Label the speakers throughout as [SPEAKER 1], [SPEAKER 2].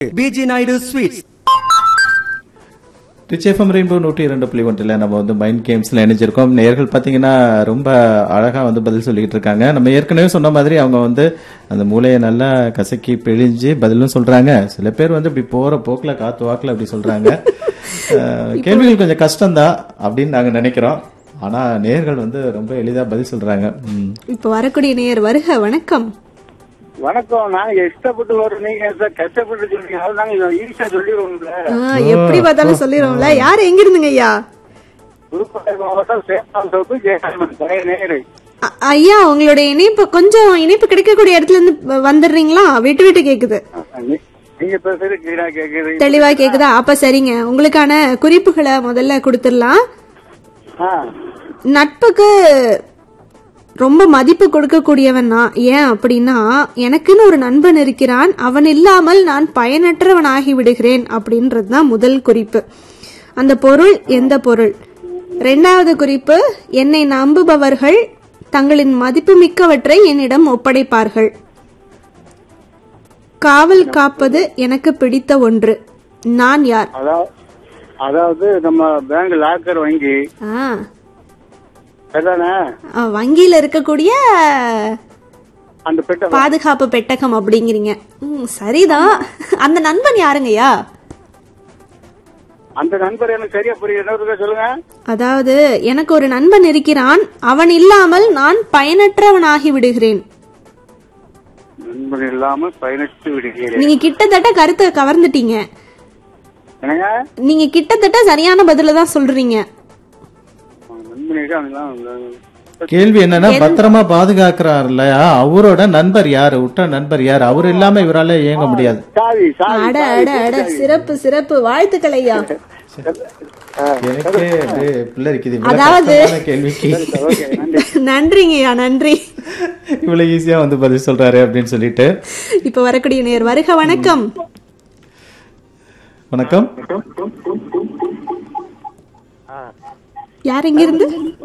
[SPEAKER 1] PG Naidu sweets
[SPEAKER 2] ரிச்எஃப்எம் rainbow நூற்றி இரண்டு புள்ளி ஒன்றில் நம்ம வந்து மைண்ட் கேம்ஸ்ல இணைஞ்சிருக்கோம் நேர்கள் பார்த்தீங்கன்னா ரொம்ப அழகா வந்து பதில் சொல்லிட்டு இருக்காங்க நம்ம ஏற்கனவே சொன்ன மாதிரி அவங்க வந்து அந்த மூளையை நல்லா கசக்கி பிழிஞ்சு பதிலும் சொல்றாங்க சில பேர் வந்து இப்படி போற போக்குல காத்து வாக்குல அப்படி சொல்றாங்க அஹ், கேள்விகள் கொஞ்சம் கஷ்டம்தான் அப்படின்னு நாங்க நினைக்கிறோம் ஆனா நேர்கள் வந்து ரொம்ப எளிதா பதில் சொல்றாங்க ம்.
[SPEAKER 3] இப்ப வரக்கூடிய நேயர் வருக வணக்கம்
[SPEAKER 4] வணக்கம் நாங்க இஷ்டப்பட்டு வரோம் நீங்க சார் கஷ்டப்பட்டு சொல்றீங்க அது நாங்க ஈஸியா சொல்லிடுவோம்ல
[SPEAKER 3] ஆ, எப்படி பார்த்தாலும் சொல்லிடுவோம்ல யார் எங்க இருந்துங்க ஐயா
[SPEAKER 4] புதுக்கோட்டை மாவட்டம் சேப்பால் சோப்பு ஜெயகாமன் பழைய நேரு
[SPEAKER 3] அ- ஐயா உங்களுடைய இணைப்பு கொஞ்சம் இணைப்பு கிடைக்கக்கூடிய இடத்துல இருந்து வ- வந்துடுறீங்களா விட்டு விட்டு கேக்குது
[SPEAKER 4] நீ- நீங்க பேசுறது கீழா கேக்குது
[SPEAKER 3] தெளிவா கேக்குதா அப்ப சரிங்க உங்களுக்கான குறிப்புகளை முதல்ல கொடுத்துடலாம்
[SPEAKER 4] ஆ,
[SPEAKER 3] நட்புக்கு ரொம்ப மதிப்பு கொடுக்கக்கூடியவன் நான் ஏன் அப்படின்னா எனக்குன்னு ஒரு நண்பன் இருக்கிறான் அவன் இல்லாமல் நான் பயனற்றவனாகி விடுகிறேன் அப்படின்றது தான் முதல் குறிப்பு அந்த பொருள் எந்த பொருள் ரெண்டாவது குறிப்பு என்னை நம்புபவர்கள் தங்களின் மதிப்புமிக்கவற்றை என்னிடம் ஒப்படைப்பார்கள் காவல் காப்பது எனக்கு பிடித்த ஒன்று நான் யார்
[SPEAKER 4] அதாவது அதாவது நம்ம பேங்க் லாக்கர் வங்கி
[SPEAKER 3] ஆ
[SPEAKER 4] சரிதானே
[SPEAKER 3] அ, வங்கியில இருக்கக்கூடிய
[SPEAKER 4] அந்த பெட்ட
[SPEAKER 3] பாதுகாப்பு பெட்டகம் அப்படிங்கிறீங்க ம், சரிதான் அந்த நண்பன் யாருங்கய்யா
[SPEAKER 4] அந்த நண்பர் எனக்கு சரியா புரியல என்ன இருக்கா சொல்லுங்க
[SPEAKER 3] அதாவது எனக்கு ஒரு நண்பன் இருக்கிறான் அவன் இல்லாமல் நான் பயனற்றவனாகி விடுகிறேன்
[SPEAKER 4] நண்பன் இல்லாம பயணித்து விடுகிறேன்
[SPEAKER 3] நீங்க கிட்டத்தட்ட கருத்தை கவர்ந்துட்டீங்க
[SPEAKER 4] என்னங்க
[SPEAKER 3] நீங்க கிட்டத்தட்ட சரியான பதில தான் சொல்றீங்க
[SPEAKER 4] நண்பனிடம் அதெல்லாம்
[SPEAKER 2] கேள்வி என்னன்னா பத்திரமா பாதுகாக்கிறார் இல்லையா அவரோட நண்பர் யாரு விட்ட நண்பர் யாரு அவர் இல்லாம இவரால இயங்க முடியாது
[SPEAKER 4] சாவி சாவி
[SPEAKER 3] அட அட அட சிறப்பு சிறப்பு வாழ்த்துக்கள் ஐயா
[SPEAKER 2] எனக்கே அப்படியே பிள்ளை இருக்குது இவ்வளவு
[SPEAKER 3] அதாவது-
[SPEAKER 2] கஷ்டமான கேள்விக்கு
[SPEAKER 4] ஓகே நன்றி
[SPEAKER 3] நன்றிங்கய்யா நன்றி
[SPEAKER 2] இவ்வளவு ஈஸியா வந்து பதில் சொல்றாரு அப்படின்னு சொல்லிட்டு
[SPEAKER 3] இப்ப வரக்கூடிய நேர் வருக வணக்கம்
[SPEAKER 2] வணக்கம்
[SPEAKER 3] யார் எங்க இருந்து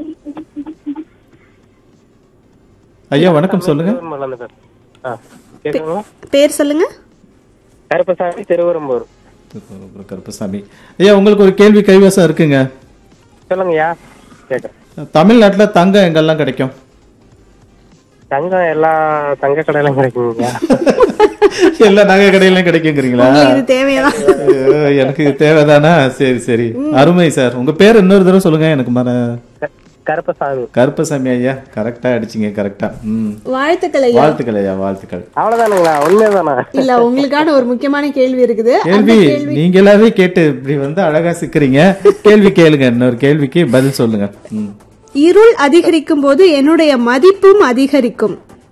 [SPEAKER 2] ஐயா வணக்கம் சொல்லுங்க
[SPEAKER 5] மறந்து பேர். ஆ, கேக்குதுங்களா?
[SPEAKER 3] பேர் சொல்லுங்க
[SPEAKER 5] கருப்பசாமி திருவரம்பூர்
[SPEAKER 2] கருப்பசாமி ஐயா உங்களுக்கு ஒரு கேள்வி கைவசம் இருக்குங்க
[SPEAKER 5] சொல்லுங்கய்யா கேக்குறேன்
[SPEAKER 2] தமிழ்நாட்டுல தங்கம் எங்கெல்லாம் கிடைக்கும்
[SPEAKER 5] தங்கம் எல்லா தங்க கடையிலும் கிடைக்குங்கய்யா
[SPEAKER 2] எல்லா நகை கடையிலும் கிடைக்குங்கிறீங்களா
[SPEAKER 3] இது தேவையான
[SPEAKER 2] ஐயோ, எனக்கு இது தேவைதானா சரி சரி அருமை சார் உங்க பேர் இன்னொரு தடவை சொல்லுங்க எனக்கு மன
[SPEAKER 5] க- கருப்பசாமி
[SPEAKER 2] கருப்பசாமி ஐயா கரெக்டா அடிச்சீங்க கரெக்டா ம்
[SPEAKER 3] வாழ்த்துக்கள் ஐயா
[SPEAKER 2] வாழ்த்துக்கள் ஐயா வாழ்த்துக்கள்
[SPEAKER 5] அவ்வளவுதானுங்களா உண்மைதானா
[SPEAKER 3] இல்ல உங்களுக்கான ஒரு முக்கியமான கேள்வி இருக்குது
[SPEAKER 2] கேள்வி நீங்க எல்லாவே கேட்டு இப்படி வந்து அழகா சிக்கிறீங்க கேள்வி கேளுங்க இன்னொரு கேள்விக்கு பதில் சொல்லுங்க ம்.
[SPEAKER 3] இருள் அதிகரிக்கும் போது என்னுடைய மதிப்பும் அதிகரிக்கும்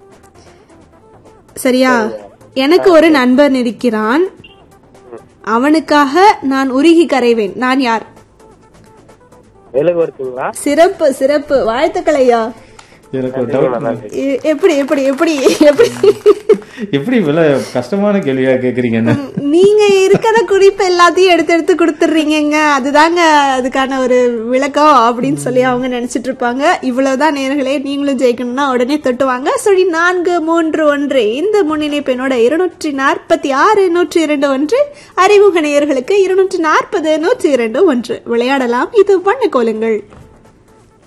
[SPEAKER 3] சரியா எனக்கு ஒரு நண்பன் இருக்கிறான் அவனுக்காக நான் உருகி கரைவேன் நான் யார்
[SPEAKER 5] வெளுகு வருத்துங்களா
[SPEAKER 3] சிறப்பு சிறப்பு வாழ்த்துக்கள் ஐயா
[SPEAKER 2] எனக்கு ஒரு டவுட்
[SPEAKER 3] எ- எப்படி எப்படி எப்படி எப்படி
[SPEAKER 2] எப்படி இவ்வளவு கஷ்டமான கேள்வியா கேக்குறீங்கன்னு
[SPEAKER 3] நீங்க இருக்கிற குறிப்பு எல்லாத்தையும் எடுத்து எடுத்து கொடுத்துடுறீங்கங்க அதுதாங்க அதுக்கான ஒரு விளக்கம் அப்படின்னு சொல்லி அவங்க நினைச்சிட்டு இருப்பாங்க இவ்வளவுதான் நேர்களே நீங்களும் ஜெயிக்கணும்னா உடனே தொட்டுவாங்க சொல்லி நான்கு மூன்று ஒன்று இந்த முன்னிணைப்பு என்னோட இருநூற்றி நாற்பத்தி ஆறு நூற்றி இரண்டு ஒன்று அறிமுக நேயர்களுக்கு இருநூற்றி நாற்பது நூற்றி இரண்டு ஒன்று விளையாடலாம் இது பண்ண கோலுங்கள்